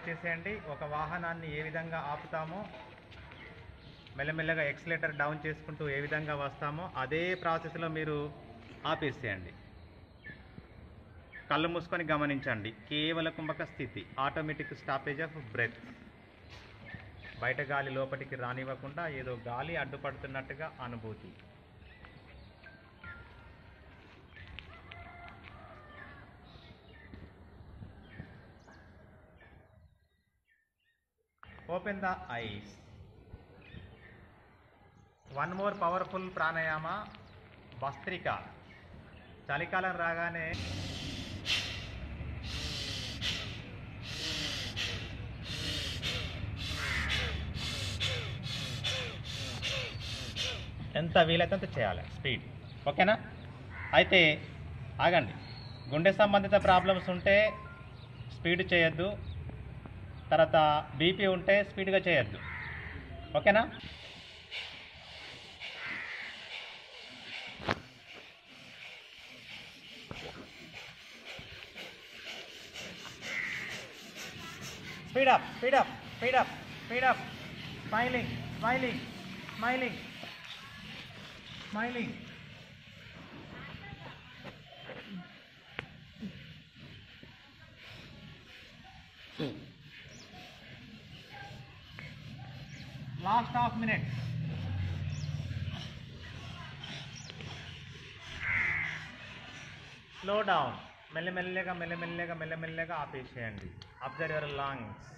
చేసేయండి ఒక వాహనాన్ని ఏ విధంగా ఆపుతామో మెల్లమెల్లగా ఎక్సలేటర్ డౌన్ చేసుకుంటూ ఏ విధంగా వస్తామో అదే ప్రాసెస్లో మీరు ఆపేసేయండి కళ్ళు మూసుకొని గమనించండి కేవల కుంభక స్థితి ఆటోమేటిక్ స్టాపేజ్ ఆఫ్ బ్రెత్ బయట గాలి లోపలికి రానివ్వకుండా ఏదో గాలి అడ్డుపడుతున్నట్టుగా అనుభూతి open the eyes one more powerful pranayama bhastrika చలికాలం రాగానే ఎంత వీలైతే అంత చేయాలి స్పీడ్ ఓకేనా అయితే ఆగండి గుండె సంబంధిత ప్రాబ్లమ్స్ ఉంటే స్పీడ్ చేయొద్దు తర్వాత బీపీ ఉంటే స్పీడ్గా చేయొద్దు ఓకేనా Speed up, speed up, speed up, speed up. Smiling, smiling, smiling, smiling. Last half minute. Slow down మెల్లమెల్లగా మెల్లమెల్లగా మెల్లమెల్లగా ఆపేసేయండి అబ్జర్వ్ యువర్ లాంగ్స్